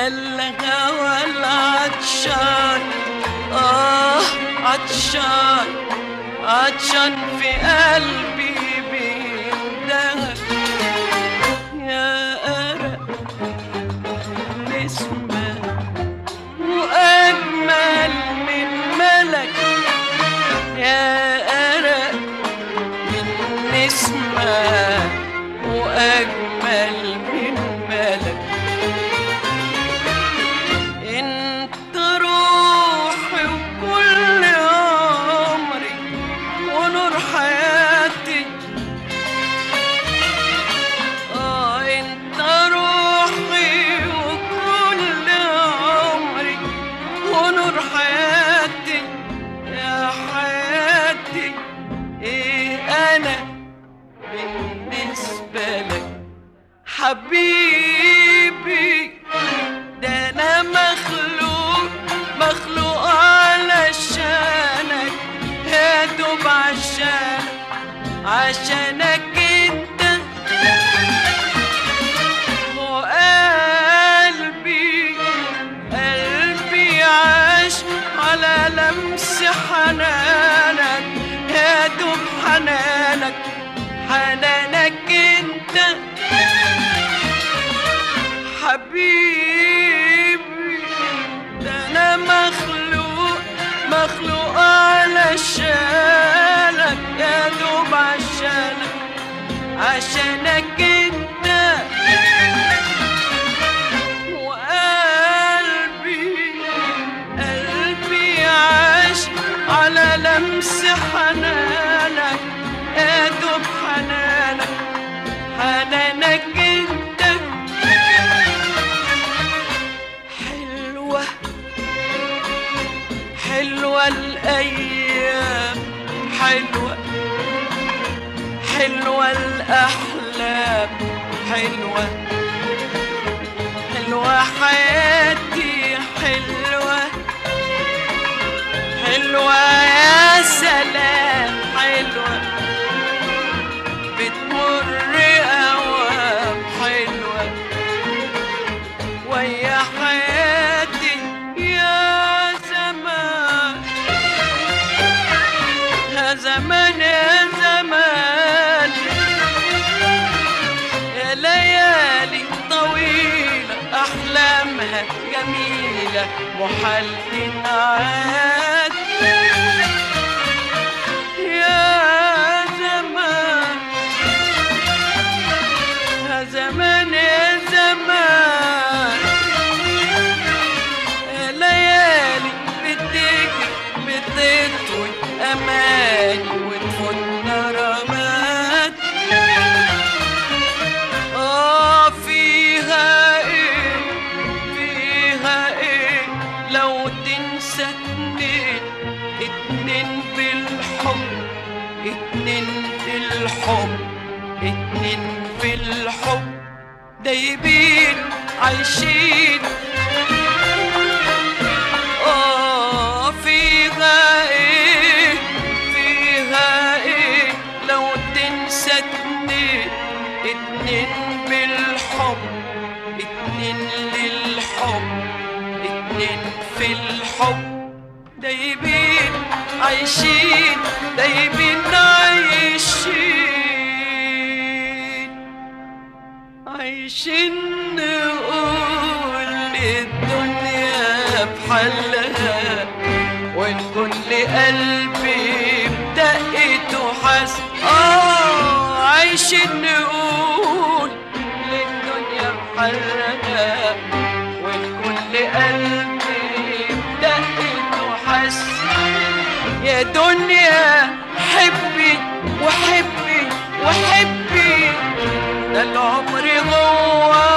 يا الهوى العطشان آه عطشان عطشان في قلبي بيندهك يا أرق نسمة وأجمل من ملك يا أرق من نسمة وأجمل من ملك انت روحي وكل عمري ونور حياتي اه انت روحي وكل عمري ونور حياتي يا حياتي ايه انا بالنسبة لك حبيبي ده انا مخلوق مخلوق علشانك يا دوب عشانك عشانك انت وقلبي قلبي عاش على لمس حنانك يا دوب حنانك حنانك انت حبيبي ده انا مخلوق مخلوق علشانك يا دوب عشانك عشانك انت وقلبي قلبي عاش على لمس حنانك يا دوب حنانك حنانك انت حلوة حلوة الأيام حلوة حلوة الأحلام حلوة حلوة حياتي حلوة حلوة يا سلام حلوة بتمر أوام حلوة ويا حياتي يا زمان يا زمان يا زمان يا ليالي طويلة أحلامها جميلة محال تنعاد يا زمان يا زمان يا زمان يا ليالي بتجري بتطوي أماني وتفوتنا رماد آه فيها إيه فيها إيه لو تنسى اتنين اتنين بالحب اتنين بالحب اتنين في الحب دايبين عايشين آه فيها إيه فيها إيه لو تنسى اتنين اتنين بالحب اتنين للحب اتنين في الحب دايبين عايشين دايبين عايشين عايشين نقول الدنيا بحلها وان كل قلبي بدقته حس اه عايشين نقول للدنيا بحلها وان كل قلبي بدقته حس يا دنيا حبي وحبي وحبي ده العمر جوا